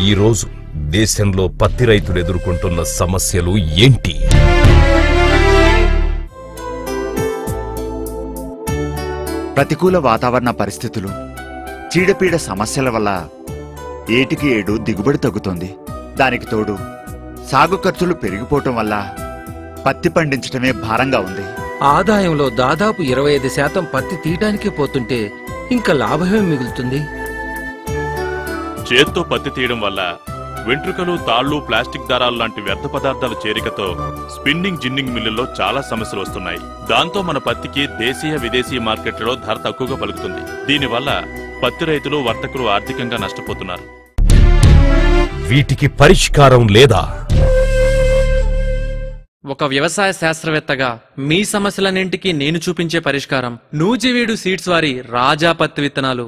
ఈ రోజు దేశంలో పత్తి రైతులు ఎదుర్కొంటున్న సమస్యలు ఏంటి ప్రతికూల వాతావరణ పరిస్థితులు చీడపీడ సమస్యల వల్ల ఏటికి ఏడు దిగుబడి తగ్గుతోంది దానికి తోడు సాగు ఖర్చులు పెరిగిపోవటం వల్ల పత్తి పండించడమే భారంగా ఉంది ఆదాయంలో దాదాపు ఇరవై ఐదు శాతం పత్తి తీయడానికే పోతుంటే ఇంకా లాభమే మిగులుతుంది చేత్తో పత్తి తీయడం వల్ల వెంట్రుకలు తాళ్లు ప్లాస్టిక్ దారాలు లాంటి వ్యర్థ పదార్థాల చేరికతో స్పిన్నింగ్ జిన్నింగ్ మిల్లుల్లో చాలా సమస్యలు వస్తున్నాయి దాంతో మన పత్తికి దేశీయ విదేశీ మార్కెట్లలో ధర తక్కువగా పలుకుతుంది దీనివల్ల పత్తి రైతులు వర్తకులు ఆర్థికంగా నష్టపోతున్నారు వీటికి పరిష్కారం లేదా ఒక వ్యవసాయ శాస్త్రవేత్తగా మీ సమస్యలన్నింటికీ నేను చూపించే పరిష్కారం నూజివీడు సీడ్స్ వారి రాజా పత్తి విత్తనాలు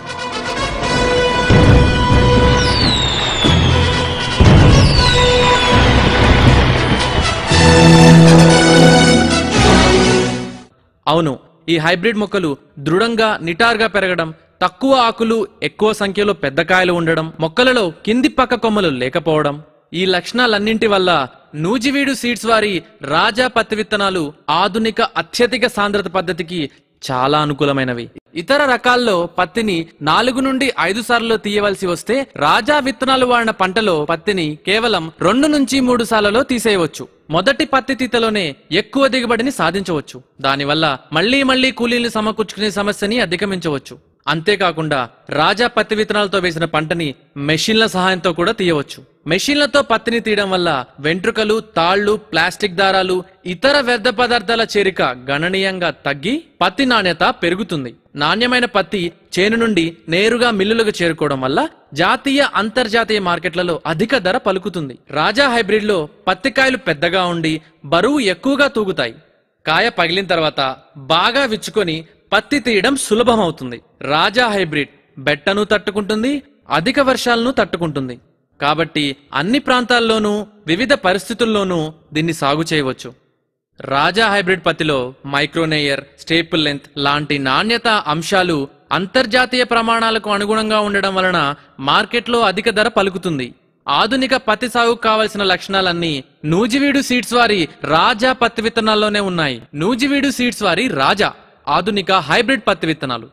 అవును ఈ హైబ్రిడ్ మొక్కలు దృఢంగా నిటారుగా పెరగడం తక్కువ ఆకులు ఎక్కువ సంఖ్యలో పెద్ద కాయలు ఉండడం మొక్కలలో కింది పక్క కొమ్మలు లేకపోవడం ఈ లక్షణాలన్నింటి వల్ల నూజివీడు సీడ్స్ వారి రాజా పత్తి విత్తనాలు ఆధునిక అత్యధిక సాంద్రత పద్ధతికి చాలా అనుకూలమైనవి ఇతర రకాల్లో పత్తిని నాలుగు నుండి ఐదు సార్లు తీయవలసి వస్తే రాజా విత్తనాలు వాడిన పంటలో పత్తిని కేవలం రెండు నుంచి మూడు సార్లలో తీసేయవచ్చు మొదటి పత్తి తీతలోనే ఎక్కువ దిగుబడిని సాధించవచ్చు దానివల్ల మళ్లీ మళ్లీ కూలీలు సమకూర్చుకునే సమస్యని అధిగమించవచ్చు అంతేకాకుండా రాజా పత్తి విత్తనాలతో వేసిన పంటని మెషిన్ల సహాయంతో కూడా తీయవచ్చు మెషిన్లతో పత్తిని తీయడం వల్ల వెంట్రుకలు తాళ్లు ప్లాస్టిక్ దారాలు ఇతర వ్యర్థ పదార్థాల చేరిక గణనీయంగా తగ్గి పత్తి నాణ్యత పెరుగుతుంది నాణ్యమైన పత్తి చేను నుండి నేరుగా మిల్లులకు చేరుకోవడం వల్ల జాతీయ అంతర్జాతీయ మార్కెట్లలో అధిక ధర పలుకుతుంది రాజా హైబ్రిడ్ లో పత్తికాయలు పెద్దగా ఉండి బరువు ఎక్కువగా తూగుతాయి కాయ పగిలిన తర్వాత బాగా విచ్చుకొని పత్తి తీయడం సులభమవుతుంది రాజా హైబ్రిడ్ బెట్టను తట్టుకుంటుంది అధిక వర్షాలను తట్టుకుంటుంది కాబట్టి అన్ని ప్రాంతాల్లోనూ వివిధ పరిస్థితుల్లోనూ దీన్ని సాగు చేయవచ్చు రాజా హైబ్రిడ్ పత్తిలో మైక్రోనేయర్ స్టేపుల్ లెంత్ లాంటి నాణ్యత అంశాలు అంతర్జాతీయ ప్రమాణాలకు అనుగుణంగా ఉండడం వలన మార్కెట్లో అధిక ధర పలుకుతుంది ఆధునిక పత్తి సాగుకు కావలసిన లక్షణాలన్నీ నూజివీడు సీడ్స్ వారి రాజా పత్తి విత్తనాల్లోనే ఉన్నాయి నూజివీడు సీడ్స్ వారి రాజా ఆధునిక హైబ్రిడ్ పత్తి విత్తనాలు